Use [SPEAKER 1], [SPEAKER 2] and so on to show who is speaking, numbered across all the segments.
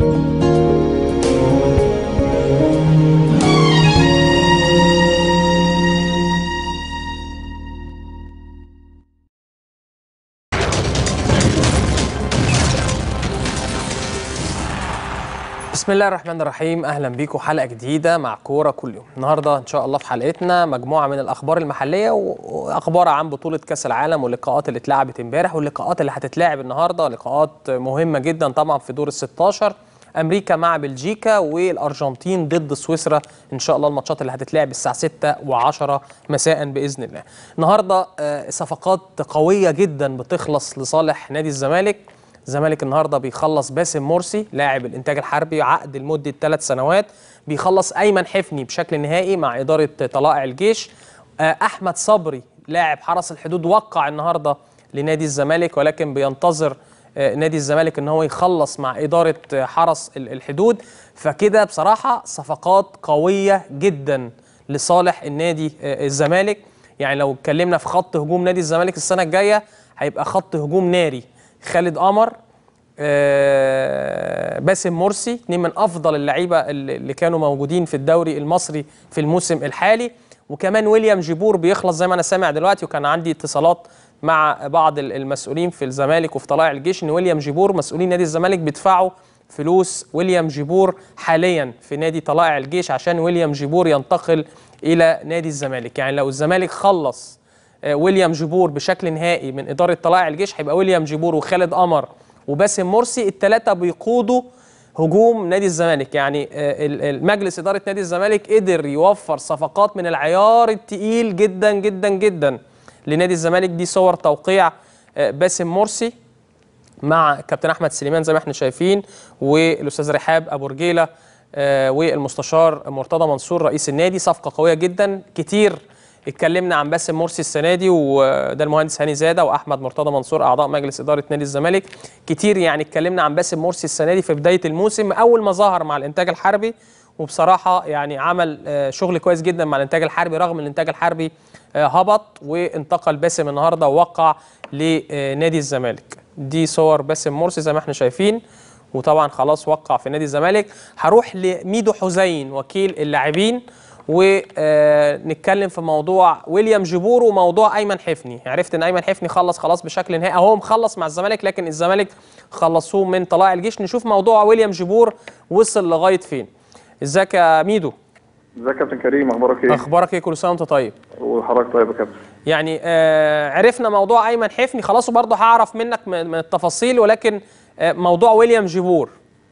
[SPEAKER 1] بسم الله الرحمن الرحيم اهلا بيكم حلقه جديده مع كوره كل يوم النهارده ان شاء الله في حلقتنا مجموعه من الاخبار المحليه و- واخبار عن بطوله كاس العالم واللقاءات اللي اتلعبت امبارح واللقاءات اللي هتتلعب النهارده لقاءات مهمه جدا طبعا في دور ال 16 امريكا مع بلجيكا والارجنتين ضد سويسرا ان شاء الله الماتشات اللي هتتلعب الساعه 6 و10 مساء باذن الله النهارده آه، صفقات قويه جدا بتخلص لصالح نادي الزمالك الزمالك النهارده بيخلص باسم مرسي لاعب الانتاج الحربي عقد لمده ثلاث سنوات بيخلص ايمن حفني بشكل نهائي مع اداره طلائع الجيش آه، احمد صبري لاعب حرس الحدود وقع النهارده لنادي الزمالك ولكن بينتظر آه، نادي الزمالك ان هو يخلص مع اداره آه، حرس ال- الحدود فكده بصراحه صفقات قويه جدا لصالح النادي آه، الزمالك يعني لو اتكلمنا في خط هجوم نادي الزمالك السنه الجايه هيبقى خط هجوم ناري خالد قمر آه، باسم مرسي اثنين من افضل اللعيبه اللي اللي كانوا موجودين في الدوري المصري في الموسم الحالي وكمان ويليام جيبور بيخلص زي ما انا سامع دلوقتي وكان عندي اتصالات مع بعض ال- المسؤولين في الزمالك وفي طلائع الجيش ان ويليام جيبور مسؤولين نادي الزمالك بيدفعوا فلوس ويليام جيبور حاليا في نادي طلائع الجيش عشان ويليام جيبور ينتقل الى نادي الزمالك يعني لو الزمالك خلص آه، ويليام جيبور بشكل نهائي من اداره طلائع الجيش هيبقى ويليام جيبور وخالد قمر وباسم مرسي الثلاثه بيقودوا هجوم نادي الزمالك يعني آه، ال- ال- مجلس اداره نادي الزمالك قدر يوفر صفقات من العيار التقيل جدا جدا جدا لنادي الزمالك دي صور توقيع آه، باسم مرسي مع كابتن احمد سليمان زي ما احنا شايفين والاستاذ رحاب ابو رجيله آه، والمستشار مرتضى منصور رئيس النادي صفقه قويه جدا كتير اتكلمنا عن باسم مرسي السنه دي وده المهندس هاني زاده واحمد مرتضى منصور اعضاء مجلس اداره نادي الزمالك كتير يعني اتكلمنا عن باسم مرسي السنه دي في بدايه الموسم اول ما ظهر مع الانتاج الحربي وبصراحه يعني عمل آه، شغل كويس جدا مع الانتاج الحربي رغم ان الانتاج الحربي آه، هبط وانتقل باسم النهارده ووقع لنادي الزمالك دي صور باسم مرسي زي ما احنا شايفين وطبعا خلاص وقع في نادي الزمالك هروح لميدو حسين وكيل اللاعبين ونتكلم في موضوع ويليام جيبور وموضوع ايمن حفني عرفت ان ايمن حفني خلص خلاص بشكل نهائي هو مخلص مع الزمالك لكن الزمالك خلصوه من طلائع الجيش نشوف موضوع ويليام جيبور وصل لغايه فين ازيك يا ميدو
[SPEAKER 2] ازيك يا كابتن كريم اخبارك ايه؟
[SPEAKER 1] اخبارك ايه كل سنه وانت طيب
[SPEAKER 2] وحضرتك طيب يا كابتن
[SPEAKER 1] يعني آه عرفنا موضوع ايمن حفني خلاص وبرضه هعرف منك من من التفاصيل ولكن آه موضوع ويليام جيبور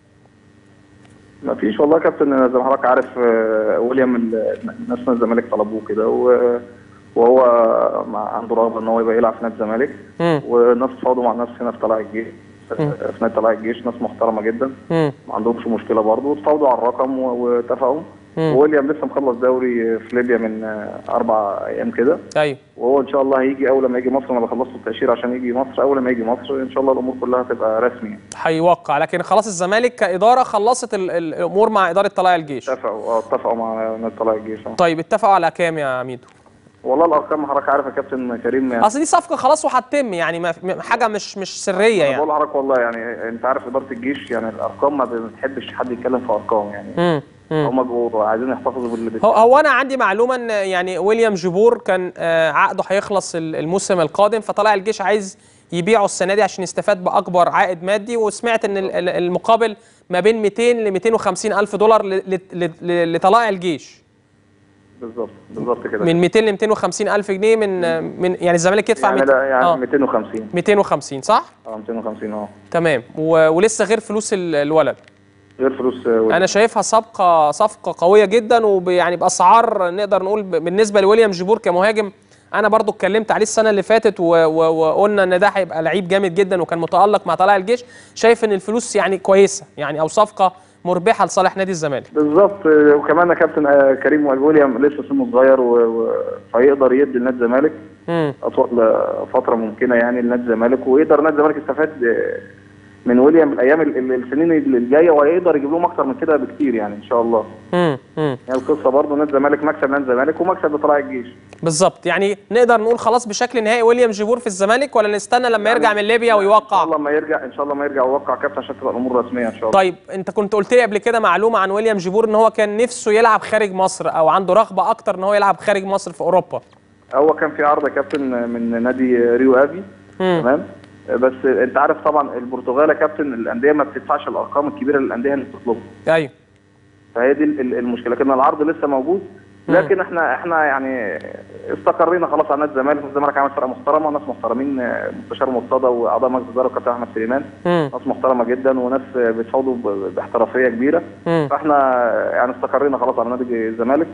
[SPEAKER 2] ما فيش والله يا كابتن أنا زي ما حضرتك عارف آه، ويليام ال- الناس من الزمالك طلبوه كده و- وهو مع- عنده رغبه ان هو يبقى يلعب في نادي الزمالك
[SPEAKER 1] مم.
[SPEAKER 2] والناس تفاوضوا مع الناس هنا في طلائع الجيش في نادي طلائع الجيش ناس محترمه جدا
[SPEAKER 1] مم.
[SPEAKER 2] ما عندهمش مشكله برضه وتفاوضوا على الرقم و- واتفقوا وويليام لسه مخلص دوري في ليبيا من آه، اربع ايام كده
[SPEAKER 1] ايوه
[SPEAKER 2] وهو ان شاء الله هيجي اول ما يجي مصر انا بخلص له التاشيره عشان يجي مصر اول ما يجي مصر ان شاء الله الامور كلها تبقى رسمي
[SPEAKER 1] هيوقع لكن خلاص الزمالك كاداره خلصت ال- ال- الامور مع اداره طلائع الجيش
[SPEAKER 2] اتفقوا اه اتفقوا مع نادي طلائع الجيش اه
[SPEAKER 1] طيب اتفقوا على كام يا ميدو
[SPEAKER 2] والله الارقام حضرتك عارف يا كابتن كريم يعني
[SPEAKER 1] اصل دي صفقه خلاص وهتتم يعني ما م- حاجه مش مش سريه
[SPEAKER 2] انا
[SPEAKER 1] يعني
[SPEAKER 2] بقول لحضرتك والله يعني انت عارف اداره الجيش يعني الارقام ما بتحبش حد يتكلم في ارقام يعني
[SPEAKER 1] مم. مم.
[SPEAKER 2] هم بيبقوا عايزين يحتفظوا باللي بت-
[SPEAKER 1] هو هو انا عندي معلومه ان يعني ويليام جيبور كان آه، عقده هيخلص ال- الموسم القادم فطلع الجيش عايز يبيعه السنه دي عشان يستفاد باكبر عائد مادي وسمعت ان ال- ال- المقابل ما بين 200 ل 250 الف دولار ل- ل- ل- ل- لطلائع الجيش
[SPEAKER 2] بالظبط بالظبط كده
[SPEAKER 1] من 200 ل 250 الف جنيه من آه، من يعني الزمالك يدفع
[SPEAKER 2] يعني
[SPEAKER 1] 200
[SPEAKER 2] لا يعني
[SPEAKER 1] آه
[SPEAKER 2] 250
[SPEAKER 1] 250 صح
[SPEAKER 2] اه 250 اه
[SPEAKER 1] تمام و- ولسه غير فلوس ال- الولد
[SPEAKER 2] غير فلوس آه،
[SPEAKER 1] انا شايفها صفقه صفقه قويه جدا ويعني باسعار نقدر نقول ب- بالنسبه لويليام جيبور كمهاجم انا برضو اتكلمت عليه السنه اللي فاتت و... و... وقلنا ان ده هيبقى لعيب جامد جدا وكان متالق مع طلائع الجيش شايف ان الفلوس يعني كويسه يعني او صفقه مربحه لصالح نادي الزمالك
[SPEAKER 2] بالظبط آه، وكمان يا كابتن آه، كريم ويليام لسه سنه صغير و... و... فيقدر يدي لنادي الزمالك
[SPEAKER 1] امم
[SPEAKER 2] اطول فتره ممكنه يعني لنادي الزمالك ويقدر نادي الزمالك يستفاد من ويليام الايام ال- ال- السنين الجايه وهيقدر يجيب لهم اكتر من كده بكتير يعني ان شاء الله
[SPEAKER 1] امم امم
[SPEAKER 2] يعني القصه برضه نادي الزمالك مكسب نادي الزمالك ومكسب لطلائع الجيش
[SPEAKER 1] بالظبط يعني نقدر نقول خلاص بشكل نهائي ويليام جيبور في الزمالك ولا نستنى لما يرجع من ليبيا
[SPEAKER 2] ان
[SPEAKER 1] ويوقع
[SPEAKER 2] شاء الله ما يرجع ان شاء الله ما يرجع ويوقع كابتن عشان تبقى الامور رسميه ان شاء الله
[SPEAKER 1] طيب انت كنت قلت لي قبل كده معلومه عن ويليام جيبور ان هو كان نفسه يلعب خارج مصر او عنده رغبه اكتر ان هو يلعب خارج مصر في اوروبا
[SPEAKER 2] هو كان في عرض يا كابتن من نادي ريو افي
[SPEAKER 1] مم.
[SPEAKER 2] تمام بس انت عارف طبعا البرتغال يا كابتن الانديه ما بتدفعش الارقام الكبيره اللي الانديه اللي بتطلبها
[SPEAKER 1] ايوه
[SPEAKER 2] فهي دي ال- ال- المشكله لكن العرض لسه موجود لكن احنا احنا يعني استقرينا خلاص على نادي الزمالك الزمالك عمل فرقه محترمه ناس محترمين آه، مستشار مرتضى واعضاء مجلس الاداره والكابتن احمد سليمان
[SPEAKER 1] مم.
[SPEAKER 2] ناس محترمه جدا وناس آه، بتفاوضوا ب- باحترافيه كبيره
[SPEAKER 1] مم.
[SPEAKER 2] فاحنا يعني استقرينا خلاص على نادي الزمالك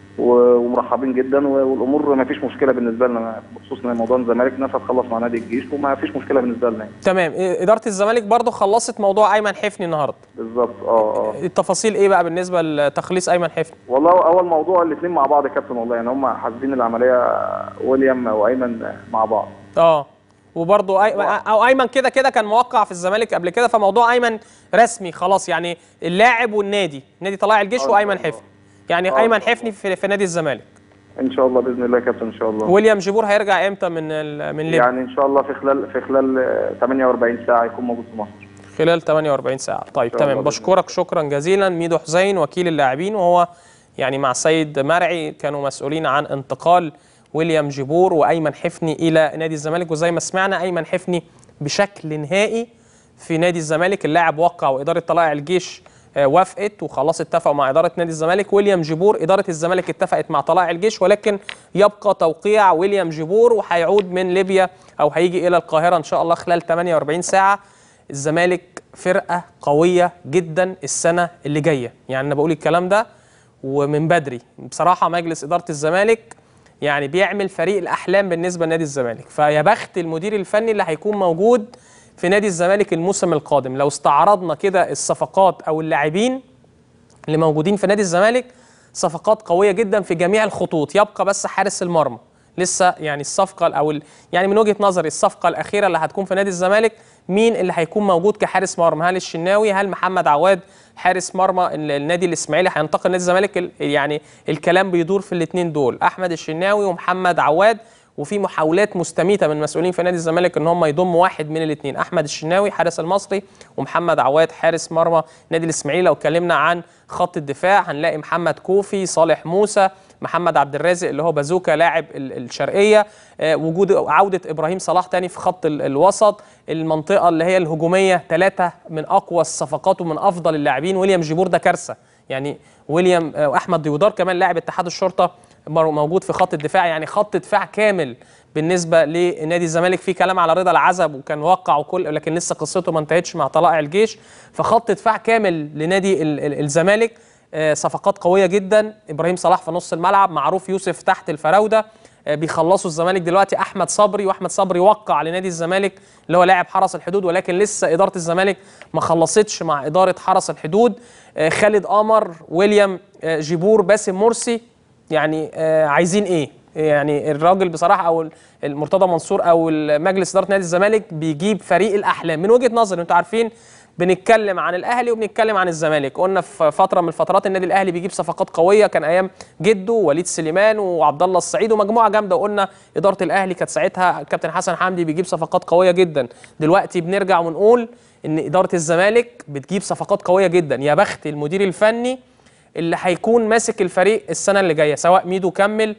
[SPEAKER 2] و- ومرحبين جدا و- والامور ما فيش مشكله بالنسبه لنا بخصوص إن موضوع الزمالك الناس هتخلص مع نادي الجيش وما فيش مشكله بالنسبه لنا يعني.
[SPEAKER 1] تمام إيه، اداره الزمالك برضو خلصت موضوع ايمن حفني النهارده
[SPEAKER 2] بالظبط اه اه
[SPEAKER 1] التفاصيل ايه بقى بالنسبه لتخليص ايمن حفني
[SPEAKER 2] والله اول موضوع الاثنين مع بعض يا كابتن والله يعني هم حاسبين العمليه ويليام وايمن مع بعض
[SPEAKER 1] اه وبرضو أي... او ايمن كده كده كان موقع في الزمالك قبل كده فموضوع ايمن رسمي خلاص يعني اللاعب والنادي نادي طلائع الجيش
[SPEAKER 2] آه،
[SPEAKER 1] وايمن
[SPEAKER 2] آه.
[SPEAKER 1] حفني يعني
[SPEAKER 2] آه،
[SPEAKER 1] ايمن
[SPEAKER 2] آه.
[SPEAKER 1] حفني في, في نادي الزمالك
[SPEAKER 2] ان شاء الله باذن الله يا كابتن ان شاء الله
[SPEAKER 1] ويليام جيبور هيرجع امتى من ال... من ليبيا
[SPEAKER 2] يعني ان شاء الله في خلال في خلال آه، 48 ساعه يكون موجود في مصر
[SPEAKER 1] خلال 48 ساعة طيب
[SPEAKER 2] شاء
[SPEAKER 1] تمام
[SPEAKER 2] الله بإذن
[SPEAKER 1] بشكرك شكرا جزيلا ميدو حسين وكيل اللاعبين وهو يعني مع سيد مرعي كانوا مسؤولين عن انتقال ويليام جيبور وايمن حفني الى نادي الزمالك وزي ما سمعنا ايمن حفني بشكل نهائي في نادي الزمالك اللاعب وقع واداره طلائع الجيش آه، وافقت وخلاص اتفقوا مع اداره نادي الزمالك ويليام جيبور اداره الزمالك اتفقت مع طلائع الجيش ولكن يبقى توقيع ويليام جيبور وهيعود من ليبيا او هيجي الى القاهره ان شاء الله خلال 48 ساعه الزمالك فرقه قويه جدا السنه اللي جايه يعني انا بقول الكلام ده ومن بدري بصراحه مجلس اداره الزمالك يعني بيعمل فريق الاحلام بالنسبه لنادي الزمالك فيا بخت المدير الفني اللي هيكون موجود في نادي الزمالك الموسم القادم لو استعرضنا كده الصفقات او اللاعبين اللي موجودين في نادي الزمالك صفقات قويه جدا في جميع الخطوط يبقى بس حارس المرمى لسه يعني الصفقه او ال- يعني من وجهه نظري الصفقه الاخيره اللي هتكون في نادي الزمالك مين اللي هيكون موجود كحارس مرمى هل الشناوي هل محمد عواد حارس مرمى ال- النادي الاسماعيلي هينتقل نادي الزمالك ال- يعني الكلام بيدور في الاثنين دول احمد الشناوي ومحمد عواد وفي محاولات مستميته من مسؤولين في نادي الزمالك ان هم يضموا واحد من الاثنين احمد الشناوي حارس المصري ومحمد عواد حارس مرمى نادي الاسماعيلي لو اتكلمنا عن خط الدفاع هنلاقي محمد كوفي صالح موسى محمد عبد الرازق اللي هو بازوكا لاعب ال- الشرقيه آه، وجود عوده ابراهيم صلاح تاني في خط ال- الوسط المنطقه اللي هي الهجوميه ثلاثه من اقوى الصفقات ومن افضل اللاعبين ويليام جيبور ده كارثه يعني ويليام آه، واحمد ديودار كمان لاعب اتحاد الشرطه مر- موجود في خط الدفاع يعني خط دفاع كامل بالنسبه لنادي الزمالك في كلام على رضا العزب وكان وقع وكل لكن لسه قصته ما انتهتش مع طلائع الجيش فخط دفاع كامل لنادي ال- ال- الزمالك آه، صفقات قويه جدا ابراهيم صلاح في نص الملعب معروف يوسف تحت الفراوده آه، بيخلصوا الزمالك دلوقتي احمد صبري واحمد صبري وقع لنادي الزمالك اللي هو لاعب حرس الحدود ولكن لسه اداره الزمالك ما خلصتش مع اداره حرس الحدود آه، خالد قمر ويليام آه، جيبور باسم مرسي يعني آه، عايزين ايه يعني الراجل بصراحه او المرتضى منصور او مجلس اداره نادي الزمالك بيجيب فريق الاحلام من وجهه نظري انتوا عارفين بنتكلم عن الاهلي وبنتكلم عن الزمالك قلنا في فتره من الفترات النادي الاهلي بيجيب صفقات قويه كان ايام جده وليد سليمان وعبد الله السعيد ومجموعه جامده وقلنا اداره الاهلي كانت ساعتها كابتن حسن حمدي بيجيب صفقات قويه جدا دلوقتي بنرجع ونقول ان اداره الزمالك بتجيب صفقات قويه جدا يا بخت المدير الفني اللي هيكون ماسك الفريق السنه اللي جايه سواء ميدو كمل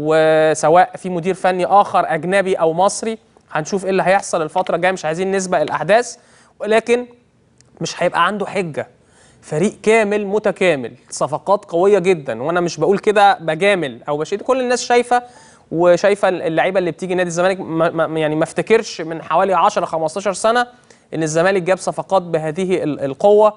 [SPEAKER 1] وسواء في مدير فني اخر اجنبي او مصري هنشوف ايه اللي هيحصل الفتره الجايه مش عايزين نسبق الاحداث ولكن مش هيبقى عنده حجه فريق كامل متكامل صفقات قويه جدا وانا مش بقول كده بجامل او بشيد كل الناس شايفه وشايفه اللعيبه اللي بتيجي نادي الزمالك ما ما- يعني ما افتكرش من حوالي 10 15 سنه ان الزمالك جاب صفقات بهذه ال- القوه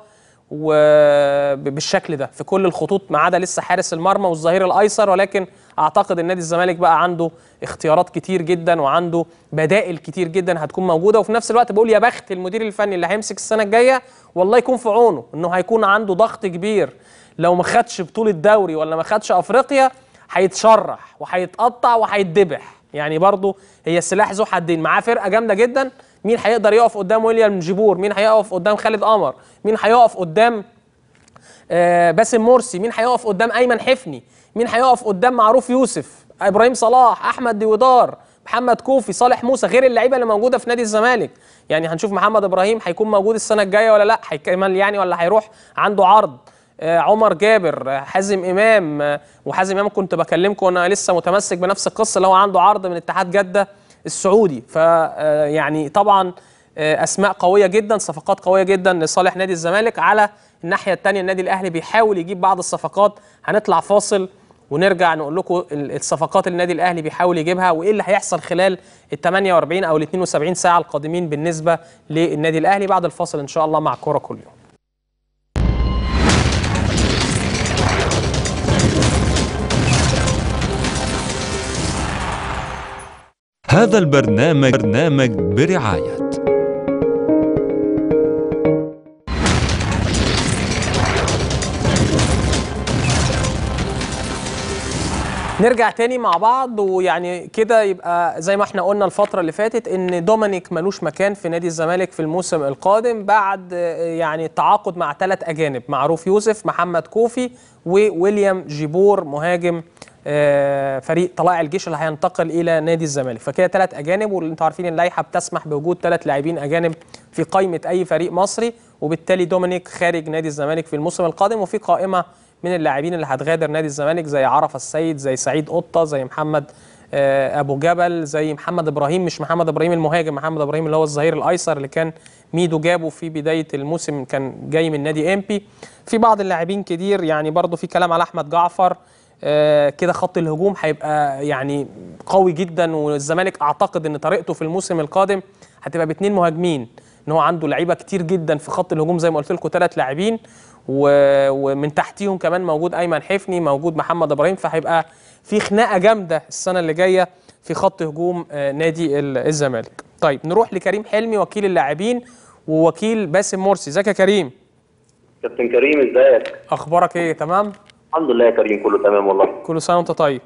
[SPEAKER 1] وبالشكل ده في كل الخطوط ما عدا لسه حارس المرمى والظهير الايسر ولكن اعتقد ان نادي الزمالك بقى عنده اختيارات كتير جدا وعنده بدائل كتير جدا هتكون موجوده وفي نفس الوقت بقول يا بخت المدير الفني اللي هيمسك السنه الجايه والله يكون في عونه انه هيكون عنده ضغط كبير لو ما خدش بطوله دوري ولا ما خدش افريقيا هيتشرح وهيتقطع وهيتذبح يعني برضه هي السلاح ذو حدين معاه فرقه جامده جدا مين هيقدر يقف قدام ويليام جيبور مين هيقف قدام خالد قمر مين هيقف قدام آه، باسم مرسي مين هيقف قدام ايمن حفني مين هيقف قدام معروف يوسف ابراهيم صلاح احمد ديودار محمد كوفي صالح موسى غير اللعيبه اللي موجوده في نادي الزمالك يعني هنشوف محمد ابراهيم هيكون موجود السنه الجايه ولا لا هيكمل يعني ولا هيروح عنده عرض آه، عمر جابر آه، حازم امام آه، وحازم امام كنت بكلمكم وانا لسه متمسك بنفس القصه اللي هو عنده عرض من اتحاد جده السعودي ف آه، يعني طبعا آه، اسماء قويه جدا صفقات قويه جدا لصالح نادي الزمالك على الناحيه الثانيه النادي الاهلي بيحاول يجيب بعض الصفقات هنطلع فاصل ونرجع نقول لكم ال- الصفقات اللي النادي الاهلي بيحاول يجيبها وايه اللي هيحصل خلال ال 48 او ال 72 ساعه القادمين بالنسبه للنادي الاهلي بعد الفاصل ان شاء الله مع كوره كل يوم
[SPEAKER 3] هذا البرنامج برنامج برعاية
[SPEAKER 1] نرجع تاني مع بعض ويعني كده يبقى زي ما احنا قلنا الفترة اللي فاتت ان دومينيك ملوش مكان في نادي الزمالك في الموسم القادم بعد آه، يعني التعاقد مع ثلاث اجانب معروف يوسف محمد كوفي وويليام جيبور مهاجم آه، فريق طلائع الجيش اللي هينتقل الى نادي الزمالك فكده ثلاث اجانب وانتوا عارفين اللائحه بتسمح بوجود ثلاث لاعبين اجانب في قائمه اي فريق مصري وبالتالي دومينيك خارج نادي الزمالك في الموسم القادم وفي قائمه من اللاعبين اللي هتغادر نادي الزمالك زي عرفه السيد زي سعيد قطه زي محمد آه، ابو جبل زي محمد ابراهيم مش محمد ابراهيم المهاجم محمد ابراهيم اللي هو الظهير الايسر اللي كان ميدو جابه في بدايه الموسم كان جاي من نادي امبي في بعض اللاعبين كتير يعني برضو في كلام على احمد جعفر آه، كده خط الهجوم هيبقى يعني قوي جدا والزمالك اعتقد ان طريقته في الموسم القادم هتبقى باثنين مهاجمين ان هو عنده لعيبه كتير جدا في خط الهجوم زي ما قلت لكم ثلاث لاعبين و- ومن تحتيهم كمان موجود ايمن حفني موجود محمد ابراهيم فهيبقى في خناقه جامده السنه اللي جايه في خط هجوم آه، نادي ال- الزمالك طيب نروح لكريم حلمي وكيل اللاعبين ووكيل باسم مرسي ازيك يا كريم
[SPEAKER 4] كابتن كريم ازيك؟
[SPEAKER 1] اخبارك ايه تمام
[SPEAKER 4] الحمد لله يا كريم كله تمام والله
[SPEAKER 1] كل سنه وانت طيب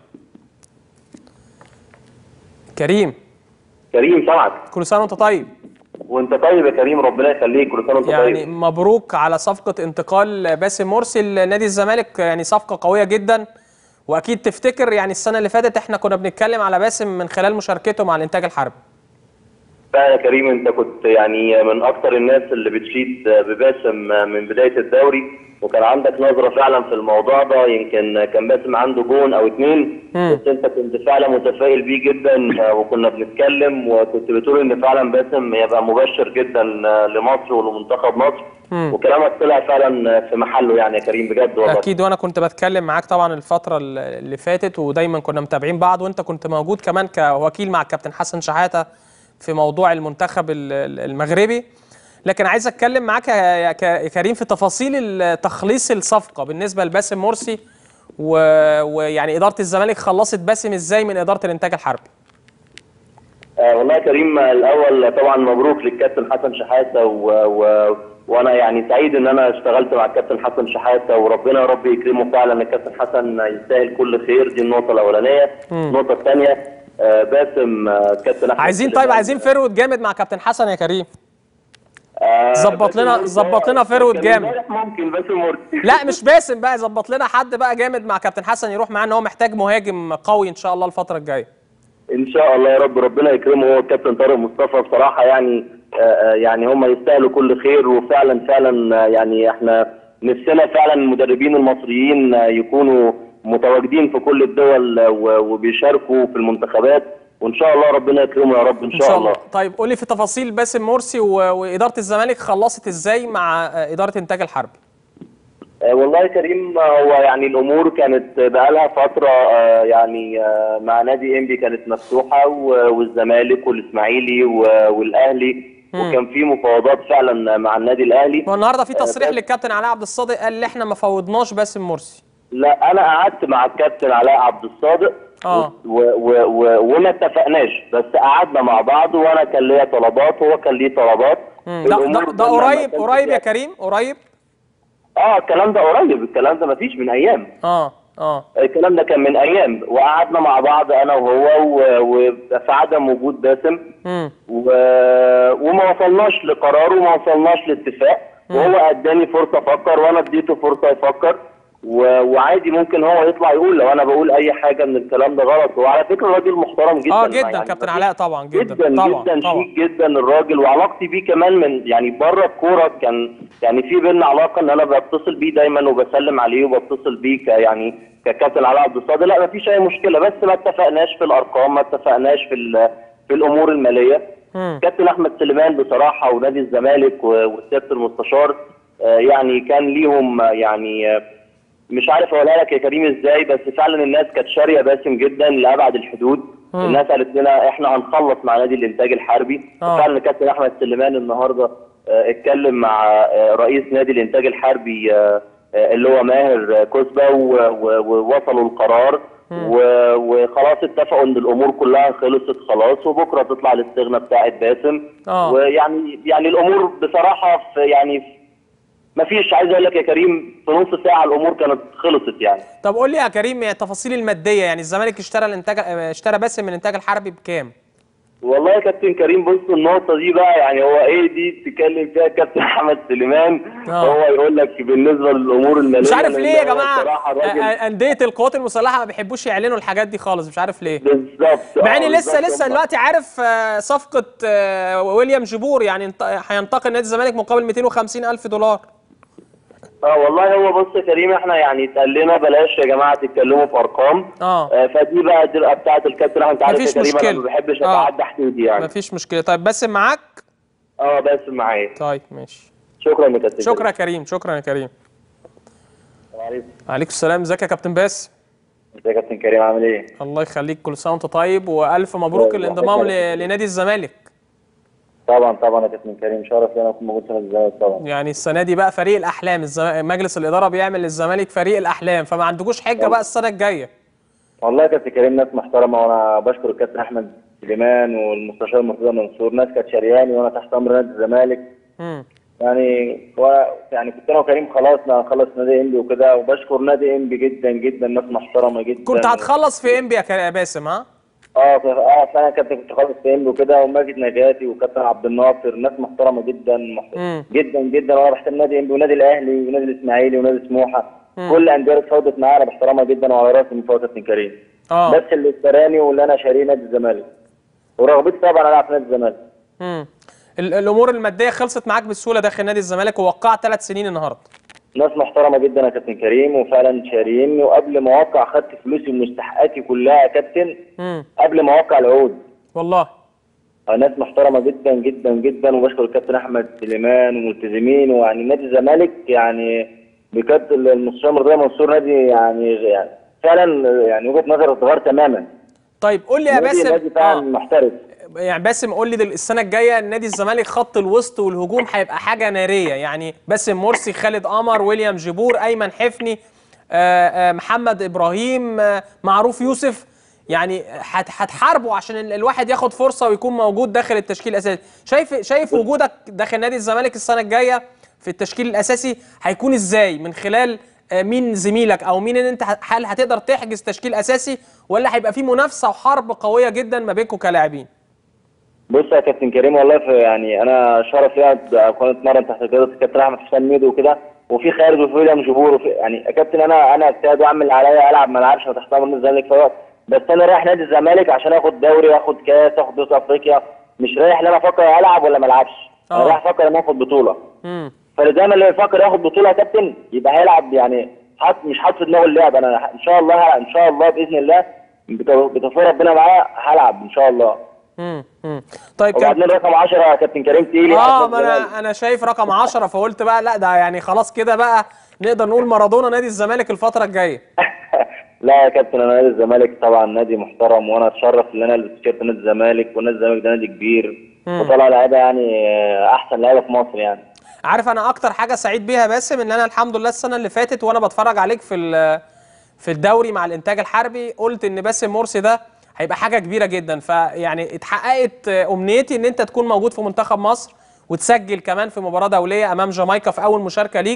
[SPEAKER 1] كريم
[SPEAKER 4] كريم سامعك
[SPEAKER 1] كل سنه وانت طيب
[SPEAKER 4] وانت طيب يا كريم ربنا يخليك كل سنه وانت
[SPEAKER 1] يعني
[SPEAKER 4] طيب
[SPEAKER 1] مبروك على صفقة انتقال باسم مرسي لنادي الزمالك يعني صفقة قوية جدا واكيد تفتكر يعني السنة اللي فاتت احنا كنا بنتكلم على باسم من خلال مشاركته مع الانتاج الحربي
[SPEAKER 4] فعلا يا كريم انت كنت يعني من اكتر الناس اللي بتشيد بباسم من بدايه الدوري وكان عندك نظره فعلا في الموضوع ده يمكن كان باسم عنده جون او اتنين
[SPEAKER 1] مم.
[SPEAKER 4] بس انت كنت فعلا متفائل بيه جدا وكنا بنتكلم وكنت بتقول ان فعلا باسم يبقى مبشر جدا لمصر ولمنتخب مصر
[SPEAKER 1] مم.
[SPEAKER 4] وكلامك طلع فعلا في محله يعني يا كريم بجد والله
[SPEAKER 1] اكيد وانا كنت بتكلم معاك طبعا الفترة اللي فاتت ودايما كنا متابعين بعض وانت كنت موجود كمان كوكيل مع الكابتن حسن شحاتة في موضوع المنتخب ال- ال- المغربي لكن عايز اتكلم معاك يا يا ك- يا كريم في تفاصيل تخليص الصفقة بالنسبة لباسم مرسي و- ويعني إدارة الزمالك خلصت باسم ازاي من إدارة الإنتاج الحربي
[SPEAKER 4] آه والله يا كريم آه، الاول طبعا مبروك للكابتن حسن شحاته و... و... وانا يعني سعيد ان انا اشتغلت مع الكابتن حسن شحاته وربنا يا رب يكرمه فعلا الكابتن حسن يستاهل كل خير دي النقطه الاولانيه النقطه الثانيه آه باسم آه كابتن احمد
[SPEAKER 1] عايزين طيب
[SPEAKER 4] سليمان.
[SPEAKER 1] عايزين فرود جامد مع كابتن حسن يا كريم
[SPEAKER 4] آه
[SPEAKER 1] ظبط
[SPEAKER 4] باسم
[SPEAKER 1] لنا-
[SPEAKER 4] مرسي-
[SPEAKER 1] ظبط لنا فرود
[SPEAKER 4] كان
[SPEAKER 1] جامد.
[SPEAKER 4] امبارح ممكن باسم مرسي
[SPEAKER 1] لا مش باسم بقى ظبط لنا حد بقى جامد مع كابتن حسن يروح معاه ان هو محتاج مهاجم قوي ان شاء الله الفترة الجاية
[SPEAKER 4] ان شاء الله يا رب ربنا يكرمه هو الكابتن طارق مصطفى بصراحه يعني آه، آه، يعني هم يستاهلوا كل خير وفعلا فعلا آه، يعني احنا نفسنا فعلا المدربين المصريين آه، يكونوا متواجدين في كل الدول آه، و- وبيشاركوا في المنتخبات وان شاء الله ربنا يكرمه يا رب ان
[SPEAKER 1] ان
[SPEAKER 4] شاء الله
[SPEAKER 1] طيب قول لي في تفاصيل باسم مرسي و... واداره الزمالك خلصت ازاي مع آه، اداره انتاج الحربي
[SPEAKER 4] آه، والله يا كريم آه، هو يعني الامور كانت بقالها فتره آه، يعني آه، مع نادي انبي كانت مفتوحه و- والزمالك والاسماعيلي و- والاهلي وكان في مفاوضات فعلا مع النادي الاهلي
[SPEAKER 1] والنهارده في تصريح
[SPEAKER 4] بس-
[SPEAKER 1] للكابتن علاء عبد الصادق قال لي احنا ما فوضناش باسم مرسي
[SPEAKER 4] لا انا قعدت مع الكابتن علاء عبد الصادق
[SPEAKER 1] آه.
[SPEAKER 4] و و و وما اتفقناش بس قعدنا مع بعض وانا كان ليا طلبات وهو كان ليه طلبات
[SPEAKER 1] مم. ده
[SPEAKER 4] الأمور
[SPEAKER 1] ده, ده
[SPEAKER 4] كلها ما
[SPEAKER 1] قريب
[SPEAKER 4] كانش
[SPEAKER 1] قريب يا
[SPEAKER 4] فيها-
[SPEAKER 1] كريم قريب
[SPEAKER 4] اه الكلام ده قريب الكلام ده ما فيش من ايام
[SPEAKER 1] اه اه
[SPEAKER 4] الكلام ده كان من ايام وقعدنا مع بعض انا وهو و- وفي عدم وجود باسم
[SPEAKER 1] امم
[SPEAKER 4] و... وما وصلناش لقرار وما وصلناش لاتفاق وهو اداني فرصه افكر وانا اديته فرصه يفكر و... وعادي ممكن هو يطلع يقول لو انا بقول اي حاجه من الكلام ده غلط وعلى فكره راجل محترم جدا
[SPEAKER 1] اه جدا
[SPEAKER 4] يعني
[SPEAKER 1] كابتن
[SPEAKER 4] مفيش-
[SPEAKER 1] علاء طبعا جدا
[SPEAKER 4] جدا
[SPEAKER 1] طبعا
[SPEAKER 4] جدا
[SPEAKER 1] طبعا
[SPEAKER 4] شيك جدا الراجل وعلاقتي بيه كمان من يعني بره الكوره كان يعني في بينا علاقه ان انا بتصل بيه دايما وبسلم عليه وبتصل بيه ك يعني ككابتن علاء عبد الصادق لا مفيش اي مشكله بس ما اتفقناش في الارقام ما اتفقناش في ال- في الامور الماليه
[SPEAKER 1] مم.
[SPEAKER 4] كابتن احمد سليمان بصراحه ونادي الزمالك و- والسياده المستشار آه، يعني كان ليهم آه، يعني آه، مش عارف اقولها لك يا كريم ازاي بس فعلا الناس كانت شاريه باسم جدا لابعد الحدود
[SPEAKER 1] مم.
[SPEAKER 4] الناس قالت لنا احنا هنخلص مع نادي الانتاج الحربي
[SPEAKER 1] آه.
[SPEAKER 4] فعلا كابتن احمد سليمان النهارده آه، اتكلم مع آه، رئيس نادي الانتاج الحربي آه، آه، اللي هو ماهر آه، كوسبا و- و- ووصلوا القرار و- وخلاص اتفقوا ان الامور كلها خلصت خلاص وبكره تطلع الاستغنى بتاعه باسم
[SPEAKER 1] آه.
[SPEAKER 4] ويعني يعني الامور بصراحه في يعني ما فيش عايز اقول لك يا كريم في نص ساعه الامور كانت خلصت يعني
[SPEAKER 1] طب قول لي يا كريم يعني التفاصيل الماديه يعني الزمالك اشترى الانتاج آه، اشترى باسم من الانتاج الحربي بكام؟
[SPEAKER 4] والله يا كابتن كريم بص النقطة دي بقى يعني هو ايه دي تتكلم فيها كابتن أحمد سليمان
[SPEAKER 1] آه.
[SPEAKER 4] هو يقول لك بالنسبة للأمور المالية
[SPEAKER 1] مش عارف
[SPEAKER 4] لأن
[SPEAKER 1] ليه يا
[SPEAKER 4] هو
[SPEAKER 1] جماعه
[SPEAKER 4] بصراحة
[SPEAKER 1] آه،
[SPEAKER 4] الراجل
[SPEAKER 1] آه، انديه القوات المسلحه ما بيحبوش يعلنوا الحاجات دي خالص مش عارف ليه
[SPEAKER 4] بالظبط
[SPEAKER 1] مع
[SPEAKER 4] آه،
[SPEAKER 1] اني لسه
[SPEAKER 4] بالظبط.
[SPEAKER 1] لسه دلوقتي عارف آه، صفقه آه، ويليام جيبور يعني انت- هينتقل نادي الزمالك مقابل 250 الف دولار
[SPEAKER 4] اه والله هو بص يا كريم احنا يعني اتقال لنا بلاش يا جماعة تتكلموا في أرقام
[SPEAKER 1] اه
[SPEAKER 4] آه، فدي بقى تبقى بتاعة الكابتن أحمد أنت عارف
[SPEAKER 1] مفيش
[SPEAKER 4] يا كريم أنا
[SPEAKER 1] مشكلة.
[SPEAKER 4] ما بحبش
[SPEAKER 1] آه.
[SPEAKER 4] أتعدى حدودي يعني
[SPEAKER 1] مفيش مشكله طيب باسم معاك
[SPEAKER 4] اه بس معايا
[SPEAKER 1] طيب ماشي
[SPEAKER 4] شكرا يا كابتن
[SPEAKER 1] شكرا يا كريم شكرا يا كريم
[SPEAKER 4] كريم
[SPEAKER 1] عليكم السلام ازيك يا كابتن باسم
[SPEAKER 4] ازيك يا كابتن كريم عامل ايه؟
[SPEAKER 1] الله يخليك كل سنه وانت طيب والف مبروك
[SPEAKER 4] الله
[SPEAKER 1] الانضمام
[SPEAKER 4] يخليك.
[SPEAKER 1] ل- لنادي الزمالك
[SPEAKER 4] طبعا طبعا يا كابتن كريم شرف لي انا اكون موجود في نادي الزمالك طبعا
[SPEAKER 1] يعني السنه دي بقى فريق الاحلام الزم... مجلس الاداره بيعمل للزمالك فريق الاحلام فما عندكوش حجه بقى السنه الجايه
[SPEAKER 4] والله يا كابتن كريم ناس محترمه وانا بشكر الكابتن احمد سليمان والمستشار مرتضى منصور ناس كانت شرياني وانا تحت امر نادي الزمالك
[SPEAKER 1] امم
[SPEAKER 4] يعني و... يعني كنت انا وكريم خلاص هنخلص نادي انبي وكده وبشكر نادي انبي جدا جدا ناس محترمه جدا
[SPEAKER 1] كنت هتخلص في انبي يا كا- يا باسم ها
[SPEAKER 4] اه ف- اه فعلا كابتن كنت خالص في انبي وكده وماجد نجاتي وكابتن عبد الناصر ناس محترمه جدا محت...
[SPEAKER 1] مم.
[SPEAKER 4] جدا جدا وانا بحترم نادي انبي ونادي الاهلي ونادي الاسماعيلي ونادي سموحه كل انديه اللي اتفاوضت معايا انا بحترمها جدا وعلى راسي من فوق كابتن كريم
[SPEAKER 1] اه
[SPEAKER 4] بس اللي اشتراني واللي انا شاريه نادي الزمالك ورغبتي طبعا العب في نادي الزمالك
[SPEAKER 1] امم ال- الامور الماديه خلصت معاك بسهوله داخل نادي الزمالك ووقعت ثلاث سنين النهارده
[SPEAKER 4] ناس محترمه جدا يا كابتن كريم وفعلا شاريني وقبل ما اوقع خدت فلوسي ومستحقاتي كلها يا كابتن
[SPEAKER 1] امم
[SPEAKER 4] قبل ما اوقع العقود
[SPEAKER 1] والله
[SPEAKER 4] آه، ناس محترمه جدا جدا جدا وبشكر الكابتن احمد سليمان وملتزمين ويعني نادي الزمالك يعني بجد المستشار مرتضى منصور نادي يعني يعني فعلا يعني وجهه نظر اتغير تماما
[SPEAKER 1] طيب قول لي يا
[SPEAKER 4] نادي
[SPEAKER 1] باسم
[SPEAKER 4] نادي فعلا
[SPEAKER 1] آه.
[SPEAKER 4] محترف
[SPEAKER 1] يعني باسم قول لي دل- السنه الجايه نادي الزمالك خط الوسط والهجوم هيبقى حاجه ناريه يعني باسم مرسي خالد قمر ويليام جيبور ايمن حفني آه، آه، محمد ابراهيم آه، معروف يوسف يعني هت- هتحاربوا عشان ال- الواحد ياخد فرصه ويكون موجود داخل التشكيل الاساسي شايف شايف وجودك داخل نادي الزمالك السنه الجايه في التشكيل الاساسي هيكون ازاي من خلال آه، مين زميلك او مين ان انت ه- هل هتقدر تحجز تشكيل اساسي ولا هيبقى في منافسه وحرب قويه جدا ما بينكم كلاعبين
[SPEAKER 4] بص يا كابتن كريم والله في يعني انا شرف ليا اكون اتمرن تحت قياده الكابتن احمد حسام ميدو وكده وفي خالد وفي ويليام جبور وفي يعني يا كابتن انا انا اجتهد واعمل اللي عليا العب ما العبش تحت امر نادي الزمالك في وقت بس انا رايح نادي الزمالك عشان اخد دوري اخد كاس اخد بطوله افريقيا مش رايح ان انا افكر العب ولا ما العبش انا
[SPEAKER 1] آه.
[SPEAKER 4] رايح افكر ان اخد بطوله
[SPEAKER 1] امم
[SPEAKER 4] فلزاما اللي يفكر ياخد بطوله يا كابتن يبقى هيلعب يعني حاط مش حاطط في دماغه اللعب انا ان شاء الله هلعب ان شاء الله باذن الله بتو- بتوفيق ربنا معايا هلعب ان شاء الله
[SPEAKER 1] امم امم طيب كان
[SPEAKER 4] وبعدين رقم 10 يا كابتن كريم تقيل
[SPEAKER 1] اه ما انا انا شايف رقم 10 فقلت بقى لا ده يعني خلاص كده بقى نقدر نقول مارادونا نادي الزمالك الفتره الجايه
[SPEAKER 4] لا يا كابتن انا نادي الزمالك طبعا نادي محترم وانا اتشرف ان انا البس تيشيرت نادي الزمالك ونادي الزمالك ده نادي كبير وطلع لعيبه يعني آه، احسن لعيبه في مصر يعني
[SPEAKER 1] عارف انا اكتر حاجه سعيد بيها باسم ان انا الحمد لله السنه اللي فاتت وانا بتفرج عليك في ال- في الدوري مع الانتاج الحربي قلت ان باسم مرسي ده هيبقى حاجه كبيره جدا فيعني اتحققت امنيتي ان انت تكون موجود في منتخب مصر وتسجل كمان في مباراه دوليه امام جامايكا في اول مشاركه ليك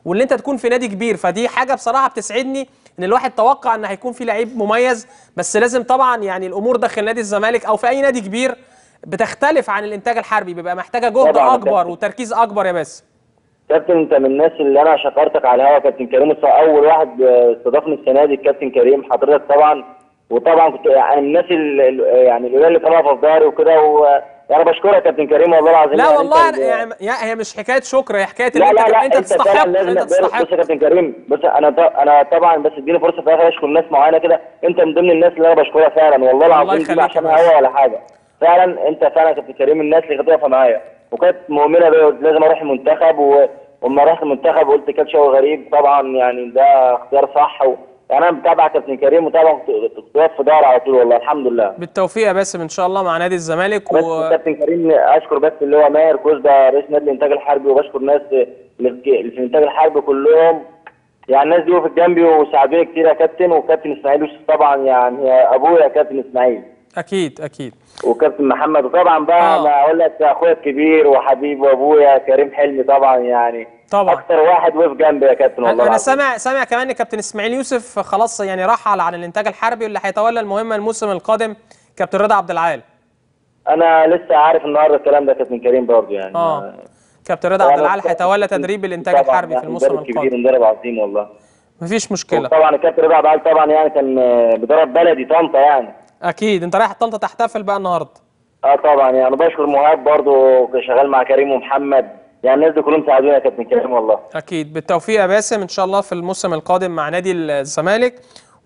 [SPEAKER 1] واللي انت تكون في نادي كبير فدي حاجه بصراحه بتسعدني ان الواحد توقع ان هيكون في لعيب مميز بس لازم طبعا يعني الامور داخل نادي الزمالك او في اي نادي كبير بتختلف عن الانتاج الحربي بيبقى محتاجه جهد
[SPEAKER 4] طبعاً.
[SPEAKER 1] اكبر وتركيز اكبر يا باسم
[SPEAKER 4] كابتن انت من الناس اللي انا شكرتك على الهوا كابتن كريم الص- اول واحد آه، استضافني السنه دي الكابتن كريم حضرتك طبعا وطبعا كنت يعني من الناس اللي يعني القليله اللي كانوا واقفه في ظهري وكده و انا بشكرك يا كابتن كريم والله العظيم
[SPEAKER 1] لا
[SPEAKER 4] يعني
[SPEAKER 1] والله
[SPEAKER 4] انت
[SPEAKER 1] أنا- يعني يا- هي مش حكايه شكر هي حكايه ان
[SPEAKER 4] لا
[SPEAKER 1] انت
[SPEAKER 4] لا لا
[SPEAKER 1] انت تستحق
[SPEAKER 4] فعلا لازم
[SPEAKER 1] انت
[SPEAKER 4] بص بص
[SPEAKER 1] تستحق
[SPEAKER 4] يا كابتن كريم بص انا ط- انا طبعا بس اديني فرصه في الاخر اشكر ناس معينه كده انت من ضمن الناس اللي انا بشكرها فعلا والله العظيم دي
[SPEAKER 1] يخليك يا
[SPEAKER 4] عشان
[SPEAKER 1] باسم.
[SPEAKER 4] هوا ولا حاجه فعلا انت فعلا يا كابتن كريم الناس اللي كانت واقفه معايا وكانت مؤمنه بيا قلت لازم اروح المنتخب و... ولما رحت المنتخب قلت كابتن شوقي غريب طبعا يعني ده اختيار صح و... يعني انا متابع كابتن كريم وطبعا كنت كنت واقف في ظهره على طول والله الحمد لله
[SPEAKER 1] بالتوفيق يا باسم ان شاء الله مع نادي الزمالك
[SPEAKER 4] بس
[SPEAKER 1] و...
[SPEAKER 4] كابتن كريم اشكر بس اللي هو ماهر كوز ده رئيس نادي الانتاج الحربي وبشكر الناس اللي في اللي في الانتاج الحربي كلهم يعني الناس دي وقفت جنبي وساعدوني كتير يا كابتن وكابتن اسماعيل يوسف طبعا يعني ابويا كابتن اسماعيل
[SPEAKER 1] اكيد اكيد
[SPEAKER 4] وكابتن محمد وطبعا بقى
[SPEAKER 1] آه.
[SPEAKER 4] ما اقول لك اخويا الكبير وحبيبي وابويا كريم حلمي طبعا يعني
[SPEAKER 1] طبعا.
[SPEAKER 4] اكتر واحد وقف جنبي يا كابتن والله
[SPEAKER 1] انا
[SPEAKER 4] العظيم.
[SPEAKER 1] سامع سامع كمان ان كابتن اسماعيل يوسف خلاص يعني رحل عن الانتاج الحربي واللي هيتولى المهمه الموسم القادم كابتن رضا عبد العال
[SPEAKER 4] انا لسه عارف النهارده الكلام ده يا كابتن كريم برضه يعني
[SPEAKER 1] اه كابتن رضا عبد العال هيتولى تدريب الانتاج
[SPEAKER 4] طبعاً
[SPEAKER 1] الحربي في
[SPEAKER 4] يعني
[SPEAKER 1] الموسم
[SPEAKER 4] مدرب كبير
[SPEAKER 1] القادم
[SPEAKER 4] مدرب عظيم والله
[SPEAKER 1] مفيش مشكله
[SPEAKER 4] طبعا الكابتن رضا عبد العال طبعا يعني كان آه، بيدرب بلدي طنطا يعني
[SPEAKER 1] اكيد انت رايح طنطا تحتفل بقى النهارده
[SPEAKER 4] اه طبعا يعني بشكر مهاب برضه كان شغال مع كريم ومحمد يعني الناس دي كلهم ساعدوني يا كابتن كريم والله
[SPEAKER 1] اكيد بالتوفيق يا باسم ان شاء الله في الموسم القادم مع نادي الزمالك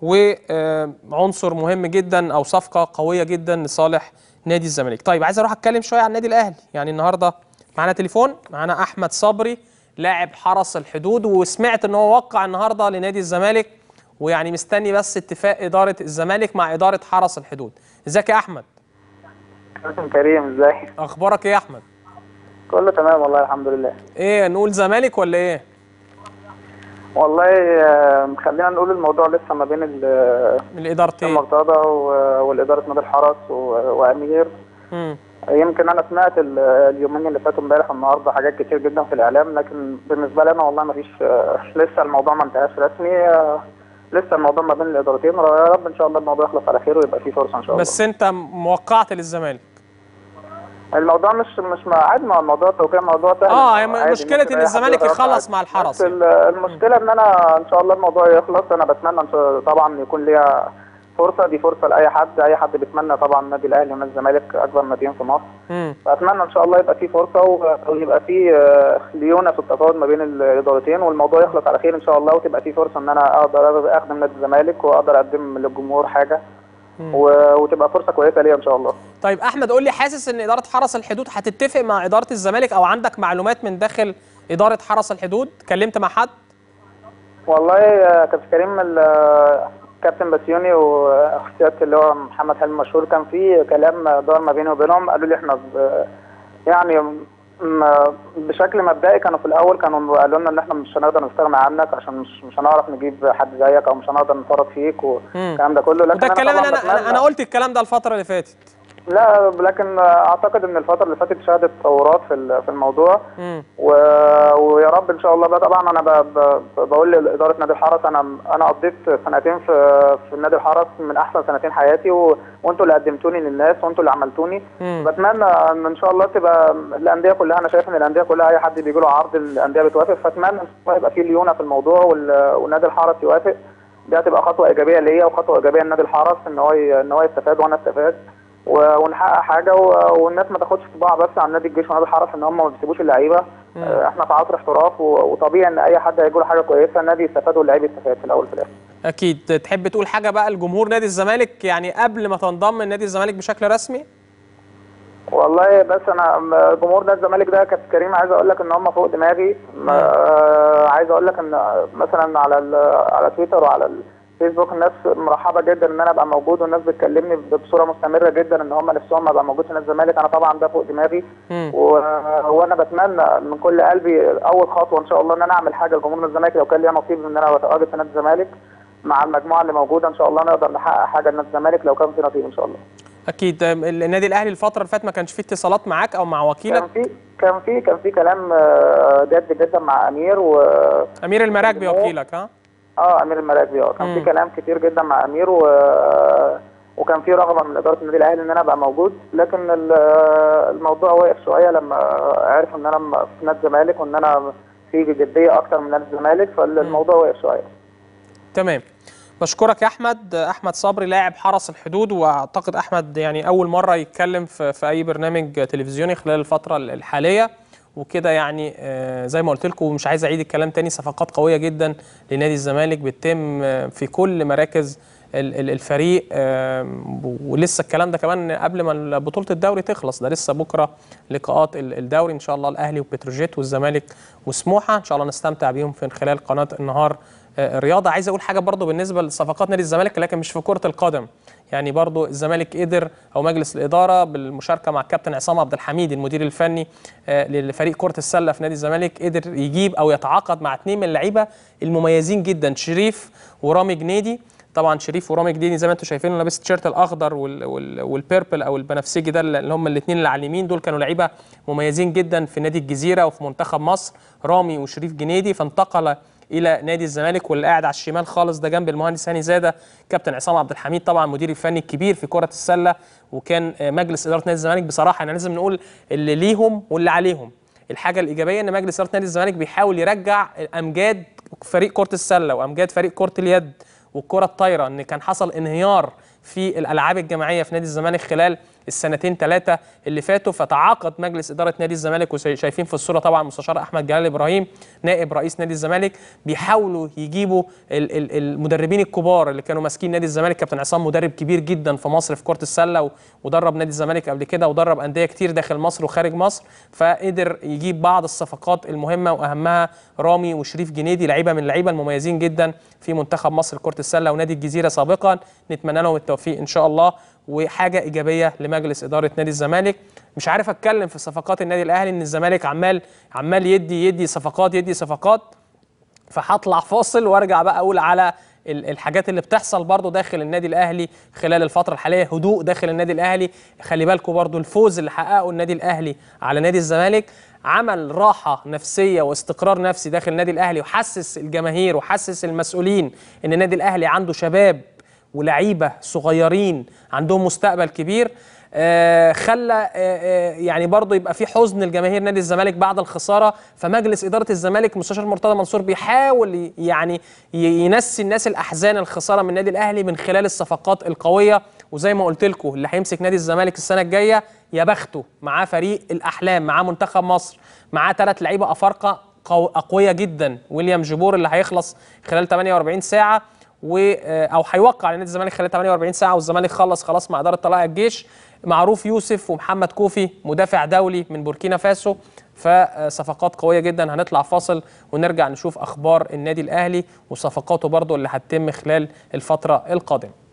[SPEAKER 1] وعنصر مهم جدا او صفقه قويه جدا لصالح نادي الزمالك طيب عايز اروح اتكلم شويه عن النادي الاهلي يعني النهارده معانا تليفون معانا احمد صبري لاعب حرس الحدود وسمعت ان هو وقع النهارده لنادي الزمالك ويعني مستني بس اتفاق اداره الزمالك مع اداره حرس الحدود ازيك يا احمد
[SPEAKER 2] كابتن كريم ازاي
[SPEAKER 1] اخبارك ايه يا احمد
[SPEAKER 2] كله تمام والله الحمد لله
[SPEAKER 1] ايه نقول زمالك ولا ايه
[SPEAKER 2] والله آه، خلينا نقول الموضوع لسه ما بين ال-
[SPEAKER 1] من الادارتين
[SPEAKER 2] المرتضى و- والإدارة نادي الحرس و- وأمير
[SPEAKER 1] مم.
[SPEAKER 2] يمكن أنا سمعت ال- اليومين اللي فاتوا امبارح والنهارده حاجات كتير جدا في الإعلام لكن بالنسبة لي أنا والله ما فيش آه، لسه الموضوع ما انتهاش رسمي آه، لسه الموضوع ما بين الإدارتين يا رب إن شاء الله الموضوع يخلص على خير ويبقى فيه فرصة إن شاء الله
[SPEAKER 1] بس انت موقعت للزمالك
[SPEAKER 2] الموضوع مش مش مع- عادي مع الموضوع التوقيع موضوع سهل
[SPEAKER 1] آه، هي
[SPEAKER 2] عادي،
[SPEAKER 1] مشكلة
[SPEAKER 2] ممكن
[SPEAKER 1] إن
[SPEAKER 2] أي حد
[SPEAKER 1] الزمالك
[SPEAKER 2] يتوقع
[SPEAKER 1] يخلص
[SPEAKER 2] عادي.
[SPEAKER 1] مع الحرس
[SPEAKER 2] بس ال- المشكلة إن أنا إن شاء الله الموضوع يخلص أنا بتمنى إن شاء- طبعا يكون ليا فرصة دي فرصة لأي حد أي حد بيتمنى طبعا النادي الأهلي ونادي الزمالك أكبر ناديين في مصر
[SPEAKER 1] مم.
[SPEAKER 2] فأتمنى إن شاء الله يبقى في فرصة و- ويبقى في آه، ليونة في التفاوض ما بين الإدارتين والموضوع يخلص على خير إن شاء الله وتبقى في فرصة إن أنا أقدر أخدم نادي الزمالك وأقدر أقدم للجمهور حاجة و- وتبقى فرصة كويسة ليا إن شاء الله
[SPEAKER 1] طيب احمد قول لي حاسس ان اداره حرس الحدود هتتفق مع اداره الزمالك او عندك معلومات من داخل اداره حرس الحدود كلمت مع حد
[SPEAKER 2] والله يا كابتن كريم ال- كابتن بسيوني واختيارتي اللي هو محمد حلمي مشهور كان في كلام دار ما بيني وبينهم قالوا لي احنا ب- يعني م- بشكل مبدئي كانوا في الاول كانوا قالوا لنا ان احنا مش هنقدر نستغنى عنك عشان مش مش هنعرف نجيب حد زيك او مش هنقدر نفرط فيك والكلام ده كله لكن
[SPEAKER 1] وده الكلام
[SPEAKER 2] طبعاً
[SPEAKER 1] اللي انا انا,
[SPEAKER 2] بتمنى-
[SPEAKER 1] أنا قلت الكلام ده الفتره اللي فاتت
[SPEAKER 2] لا لكن اعتقد ان الفتره اللي فاتت شهدت تطورات في ال- في الموضوع
[SPEAKER 1] مم.
[SPEAKER 2] و... ويا رب ان شاء الله بقى طبعا انا ب... ب... بقول لاداره نادي الحرس انا انا قضيت سنتين في في نادي الحرس من احسن سنتين حياتي و... وانتوا اللي قدمتوني للناس وانتوا اللي عملتوني
[SPEAKER 1] مم.
[SPEAKER 2] بتمنى ان ان شاء الله تبقى الانديه كلها انا شايف ان الانديه كلها اي حد بيجي له عرض الانديه بتوافق فاتمنى ان شاء الله يبقى في ليونه في الموضوع وال... ونادي الحرس يوافق دي هتبقى خطوه ايجابيه ليا وخطوه ايجابيه لنادي الحرس ان هو ي... ان هو يستفاد وانا استفاد و- ونحقق حاجه و- والناس ما تاخدش طباع بس عن نادي الجيش ونادي الحرس ان هم ما بيسيبوش اللعيبه آه، احنا في عصر احتراف و- وطبيعي ان اي حد هيجي له حاجه كويسه النادي يستفاد واللعيب يستفاد في الاول وفي الاخر
[SPEAKER 1] اكيد تحب تقول حاجه بقى لجمهور نادي الزمالك يعني قبل ما تنضم لنادي الزمالك بشكل رسمي
[SPEAKER 2] والله بس انا م- جمهور نادي الزمالك ده كابتن كريم عايز اقول لك ان هم فوق دماغي م- آه، عايز اقول لك ان مثلا على ال- على تويتر وعلى الفيسبوك الناس مرحبه جدا ان انا ابقى موجود والناس بتكلمني ب- بصوره مستمره جدا ان هم نفسهم ابقى موجود في نادي الزمالك انا طبعا ده فوق دماغي
[SPEAKER 1] مم.
[SPEAKER 2] و- وانا بتمنى من كل قلبي اول خطوه ان شاء الله ان انا اعمل حاجه لجمهور نادي الزمالك لو كان ليا نصيب ان انا اتواجد في نادي الزمالك مع المجموعه اللي موجوده ان شاء الله نقدر نحقق حاجه لنادي الزمالك لو كان في نصيب ان شاء الله
[SPEAKER 1] اكيد آم، النادي الاهلي الفتره اللي فاتت ما كانش فيه اتصالات معاك او مع وكيلك
[SPEAKER 5] كان في كان في كان في كلام آه، جد جدا مع امير و
[SPEAKER 1] امير المراكبي وكيلك ها
[SPEAKER 5] اه امير المراكبي اه كان
[SPEAKER 1] مم.
[SPEAKER 5] في كلام كتير جدا مع امير و وكان في رغبه من اداره النادي الاهلي ان انا ابقى موجود لكن ال- الموضوع وقف شويه لما عرف ان انا م- في نادي الزمالك وان انا في جديه اكتر من نادي الزمالك فالموضوع وقف شويه
[SPEAKER 1] تمام بشكرك يا احمد احمد صبري لاعب حرس الحدود واعتقد احمد يعني اول مره يتكلم في, في اي برنامج تلفزيوني خلال الفتره الحاليه وكده يعني آه، زي ما قلت لكم مش عايز اعيد الكلام تاني صفقات قويه جدا لنادي الزمالك بتتم آه، في كل مراكز ال- ال- الفريق آم، ولسه الكلام ده كمان قبل ما بطوله الدوري تخلص ده لسه بكره لقاءات ال- الدوري ان شاء الله الاهلي وبتروجيت والزمالك وسموحه ان شاء الله نستمتع بيهم في خلال قناه النهار آه، الرياضه عايز اقول حاجه برضو بالنسبه لصفقات نادي الزمالك لكن مش في كره القدم يعني برضو الزمالك قدر او مجلس الاداره بالمشاركه مع الكابتن عصام عبد الحميد المدير الفني آه، لفريق كره السله في نادي الزمالك قدر يجيب او يتعاقد مع اثنين من اللعيبه المميزين جدا شريف ورامي جنيدي طبعا شريف ورامي جديدي زي ما انتم شايفين لابس التيشيرت الاخضر وال وال والبيربل او البنفسجي ده اللي هم الاثنين اللي على اليمين دول كانوا لعيبه مميزين جدا في نادي الجزيره وفي منتخب مصر رامي وشريف جنيدي فانتقل الى نادي الزمالك واللي قاعد على الشمال خالص ده جنب المهندس هاني زاده كابتن عصام عبد الحميد طبعا مدير الفني الكبير في كره السله وكان آه، مجلس اداره نادي الزمالك بصراحه احنا لازم نقول اللي ليهم واللي عليهم الحاجه الايجابيه ان مجلس اداره نادي الزمالك بيحاول يرجع امجاد فريق كره السله وامجاد فريق كره اليد والكره الطايره ان كان حصل انهيار في الالعاب الجماعيه في نادي الزمالك خلال السنتين ثلاثه اللي فاتوا فتعاقد مجلس اداره نادي الزمالك وشايفين في الصوره طبعا مستشار احمد جلال ابراهيم نائب رئيس نادي الزمالك بيحاولوا يجيبوا ال- ال- المدربين الكبار اللي كانوا ماسكين نادي الزمالك كابتن عصام مدرب كبير جدا في مصر في كره السله و- ودرب نادي الزمالك قبل كده ودرب انديه كتير داخل مصر وخارج مصر فقدر يجيب بعض الصفقات المهمه واهمها رامي وشريف جنيدي لعيبه من اللعيبه المميزين جدا في منتخب مصر لكره السله ونادي الجزيره سابقا نتمنى لهم التوفيق ان شاء الله وحاجه ايجابيه لمجلس اداره نادي الزمالك مش عارف اتكلم في صفقات النادي الاهلي ان الزمالك عمال عمال يدي يدي صفقات يدي صفقات فهطلع فاصل وارجع بقى اقول على ال- الحاجات اللي بتحصل برضو داخل النادي الاهلي خلال الفتره الحاليه هدوء داخل النادي الاهلي خلي بالكم برضو الفوز اللي حققه النادي الاهلي على نادي الزمالك عمل راحه نفسيه واستقرار نفسي داخل النادي الاهلي وحسس الجماهير وحسس المسؤولين ان النادي الاهلي عنده شباب ولعيبه صغيرين عندهم مستقبل كبير آه خلى آه آه يعني برضه يبقى في حزن الجماهير نادي الزمالك بعد الخساره فمجلس اداره الزمالك مستشار مرتضى منصور بيحاول ي- يعني ي- ينسي الناس الاحزان الخساره من النادي الاهلي من خلال الصفقات القويه وزي ما قلت لكم اللي هيمسك نادي الزمالك السنه الجايه يا بخته معاه فريق الاحلام معاه منتخب مصر معاه ثلاث لعيبه افارقه قو- اقوياء جدا ويليام جيبور اللي هيخلص خلال 48 ساعه و آه، او هيوقع لنادي الزمالك خلال 48 ساعه والزمالك خلص خلاص مع اداره طلائع الجيش معروف يوسف ومحمد كوفي مدافع دولي من بوركينا فاسو فصفقات قويه جدا هنطلع فاصل ونرجع نشوف اخبار النادي الاهلي وصفقاته برضو اللي هتتم خلال الفتره القادمه